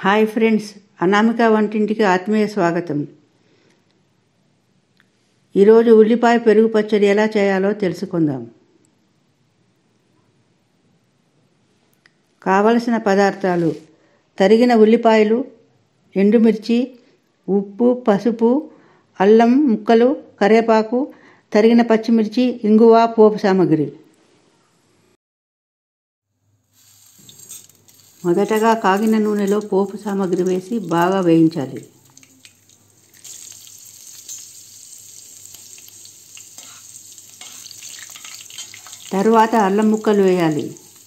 hi friends Anamika వంటింటికి ఆత్మీయ స్వాగతం ఈరోజు ఉల్లిపాయ పెరుగు పచ్చడి ఎలా చేయాలో తెలుసుకుందాం కావలసిన పదార్థాలు తరిగిన ఉల్లిపాయలు ఎండుమిర్చి ఉప్పు పసుపు అల్లం ముక్కలు కరివేపాకు తరిగిన పచ్చిమిర్చి ఇంగువ పోపు సామాగ్రి మొదటగా కాగిన నూనెలో పోపు సామాగ్రి వేసి బాగా వేయించాలి తరువాత అల్లం ముక్కలు వేయాలి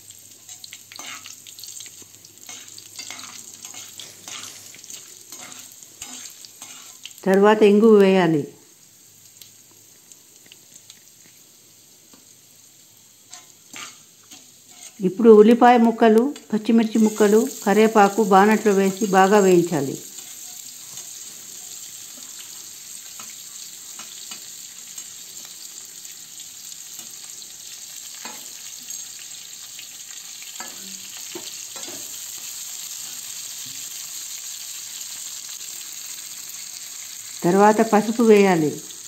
తరువాత ఇంగు వేయాలి ఇప్పుడు ఉల్లిపాయ ముక్కలు పచ్చిమిర్చి ముక్కలు కరివేపాకు బానట్లో వేసి బాగా వేయించాలి తర్వాత పసుపు వేయాలి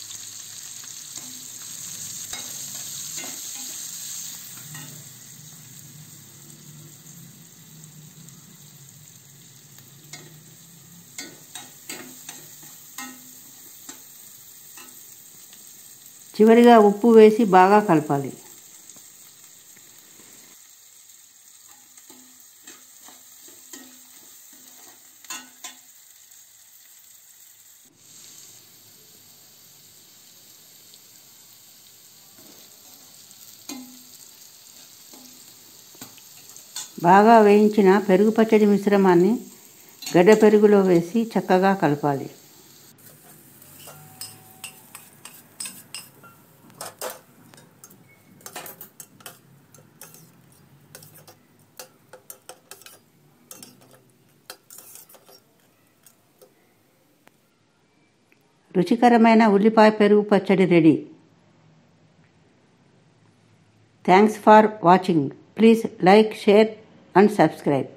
చివరిగా ఉప్పు వేసి బాగా కలపాలి బాగా వేయించిన పెరుగు పచ్చడి మిశ్రమాన్ని గడ్డ పెరుగులో వేసి చక్కగా కలపాలి రుచికరమైన ఉల్లిపాయ పెరుగు పచ్చడి ready thanks for watching please like share and subscribe